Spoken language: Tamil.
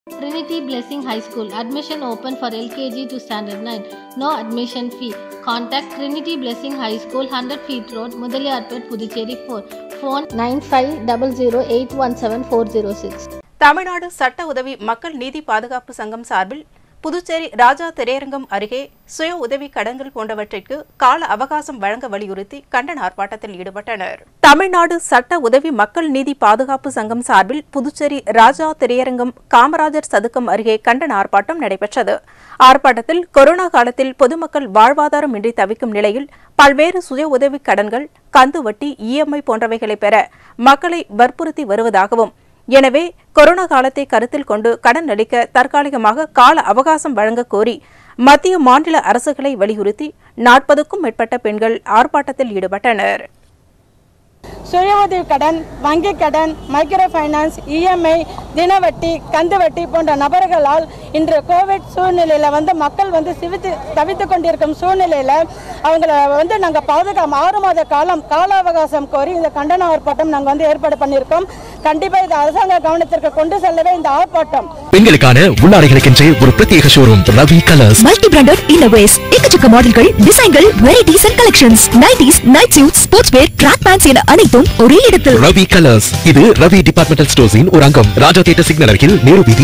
Trinity Blessing High School. Admission open for LKG to Standard 9. No admission fee. Contact Trinity Blessing High School, 100 feet road, Mudaliarpet, Puducherry 4. Phone 9500817406. Tamil Nadu சட்ட உதவி மக்கள் நீதி பாதுகாப்பு சங்கம் சார்பில் புதுச்சேரி ராஜா திரையரங்கம் அருகே சுய உதவி கடன்கள் போன்றவற்றிற்கு கால அவகாசம் வழங்க வலியுறுத்தி கண்டன ஆர்ப்பாட்டத்தில் ஈடுபட்டனர் தமிழ்நாடு சட்ட உதவி மக்கள் நீதி பாதுகாப்பு சங்கம் சார்பில் புதுச்சேரி ராஜா திரையரங்கம் காமராஜர் சதுக்கம் அருகே கண்டன ஆர்ப்பாட்டம் நடைபெற்றது ஆர்ப்பாட்டத்தில் கொரோனா காலத்தில் பொதுமக்கள் வாழ்வாதாரமின்றி தவிக்கும் நிலையில் பல்வேறு சுய உதவி கடன்கள் கந்து வட்டி இஎம்ஐ போன்றவைகளை பெற மக்களை வற்புறுத்தி வருவதாகவும் எனவே கொரோனா காலத்தை கருத்தில் கொண்டு கடன் அளிக்க தற்காலிகமாக கால அவகாசம் வழங்க கோரி மத்திய மாநில அரசுகளை வலியுறுத்தி நாற்பதுக்கும் மேற்பட்ட பெண்கள் ஆர்ப்பாட்டத்தில் ஈடுபட்டனர் சுய உதவி கடன் வங்கி கடன் மைக்ரோ ஃபைனான்ஸ் இஎம்ஐ தினவட்டி கந்து வட்டி போன்ற நபர்களால் இன்று கோவிட் சூழ்நிலையில் வந்து மக்கள் வந்து சிவித்து தவித்து கொண்டிருக்கும் சூழ்நிலையில் அவங்கள வந்து நாங்கள் பாதுகா ஆறு மாத காலம் கால அவகாசம் கோரி இந்த கண்டன ஆர்ப்பாட்டம் நாங்கள் வந்து ஏற்பாடு பண்ணியிருக்கோம் கண்டிப்பாக இது அரசாங்க கவனத்திற்கு கொண்டு செல்லவே இந்த ஆர்ப்பாட்டம் பெண்களுக்கான உள்ளாடைகளுக்கென்றே ஒரு பிரத்யேக showroom Ravi colours multi branded இன்னோவேஸ் எக்கச்சக்க மாடல்கள் டிசைன்கள் varieties and collections nighties night suit sports wear track pants என அனைத்தும் ஒரே இடத்தில் ரவி கலர்ஸ் இது ரவி டிபார்ட்மெண்டல் ஸ்டோர்ஸின் ஒரு அங்கம் ராஜா தியேட்டர் சிக்னல் அருகில் நேரு வீதி